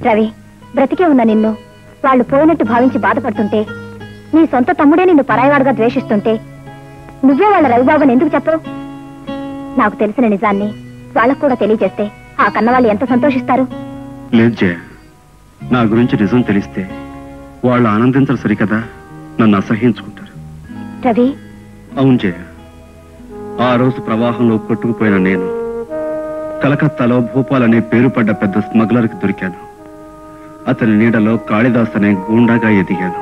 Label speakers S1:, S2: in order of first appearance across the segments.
S1: రవి బ్రతికే ఉన్న నిన్ను వాళ్ళు పోయినట్టు భావించి బాధపడుతుంటే నీ సొంత తమ్ముడే నిన్ను పరాయవాడుగా ద్వేషిస్తుంటే నువ్వే వాళ్ళ రవిబాబుని ఎందుకు చెప్పవు నాకు తెలిసిన నిజాన్ని వాళ్ళకు కూడా తెలియజేస్తే ఆ కన్నవాళ్ళు ఎంత సంతోషిస్తారు
S2: లేదు జయ నా గురించి నిజం తెలిస్తే వాళ్ళు ఆనందించరు సరికదా నన్ను అసహ్యించుకుంటారు
S1: రవి
S2: అవును జయ ఆ రోజు ప్రవాహంలో కొట్టుకుపోయిన నేను కలకత్తాలో భూపాల్ అనే పేరు పడ్డ పెద్ద స్మగ్లర్కి దొరికాను అతని నీడలో కాళిదాస్ అనే గూండాగా ఎదిగాను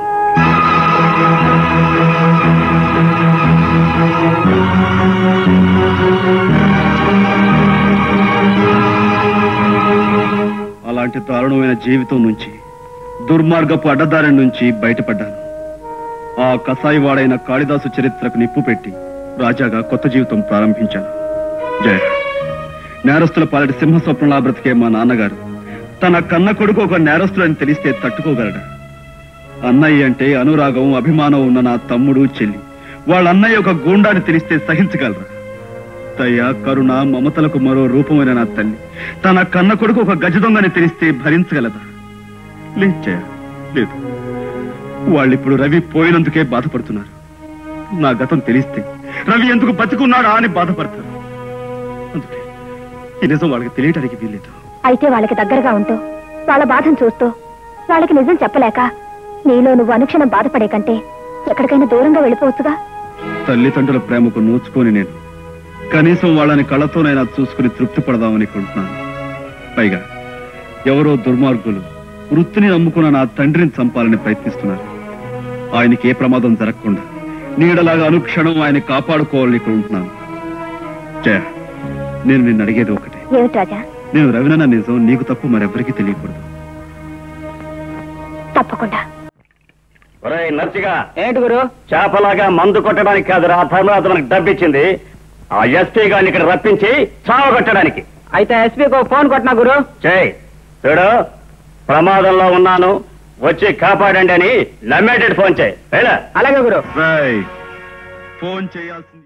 S2: అలాంటి దారుణమైన జీవితం నుంచి దుర్మార్గపు అడ్డదారి నుంచి బయటపడ్డాను ఆ కసాయివాడైన కాళిదాసు చరిత్రకు నిప్పు పెట్టి రాజాగా కొత్త జీవితం ప్రారంభించాను జయ నేరస్తుల పాలటి సింహస్వప్నంలా బ్రతికే మా నాన్నగారు తన కన్న కొడుకు ఒక నేరస్తులని తెలిస్తే తట్టుకోగలడా అన్నయ్య అంటే అనురాగం అభిమానం ఉన్న నా తమ్ముడు చెల్లి వాళ్ళ అన్నయ్య ఒక గూండాని తెలిస్తే సహించగలరా దయ కరుణ మమతలకు మరో రూపమైన నా తల్లి తన కన్న కొడుకు ఒక గజ దొంగని తెలిస్తే భరించగలదా లేదు జయ లేదు వాళ్ళిప్పుడు రవి పోయినందుకే బాధపడుతున్నారు నా గతం తెలిస్తే రవి ఎందుకు బతుకున్నాడా అని బాధపడతారు అందుకే ఈ నిజం వాళ్ళకి తెలియటానికి వీల్లేదు
S1: అయితే వాళ్ళకి దగ్గరగా ఉంటూ వాళ్ళ బాధను చూస్తూ వాళ్ళకి నిజం చెప్పలేక నీలో నువ్వు అనుక్షణం బాధపడే కంటే ఎక్కడికైనా దూరంగా వెళ్ళిపోవచ్చుగా
S2: తల్లిదండ్రుల ప్రేమకు నోచుకొని నేను కనీసం వాళ్ళని కళ్ళతోనైనా చూసుకుని తృప్తి పడదామనుకుంటున్నాను పైగా ఎవరో దుర్మార్గులు వృత్తిని నమ్ముకున్న నా తండ్రిని చంపాలని ప్రయత్నిస్తున్నారు ఆయనకి ఏ ప్రమాదం జరగకుండా నీడలాగా అనుక్షణం ఆయన కాపాడుకోవాలని ఇక్కడ ఉంటున్నాను జయ నేను నిన్ను అడిగేది ఒకటే
S1: ఏమిటి రాజా
S2: నేను రవినన్న నిజం నీకు తప్ప మరెవరికీ తెలియకూడదు
S1: తప్పకుండా
S3: ఒరేయ్ నర్సిగా
S4: ఏంటి గురు
S3: చేపలాగా మందు కొట్టడానికి కాదురా ధర్మరాజు మనకు డబ్బిచ్చింది ఆ ఎస్పీ గారిని ఇక్కడ రప్పించి చావ కొట్టడానికి
S4: అయితే ఎస్పీకి ఫోన్ కొట్టినా గురు
S3: చేయి చూడు ప్రమాదంలో ఉన్నాను వచ్చి కాపాడండి అని నమ్మేటట్టు ఫోన్ చేయి వెళ్ళ
S4: అలాగే గురు
S2: రాయ్ ఫోన్ చేయాల్సింది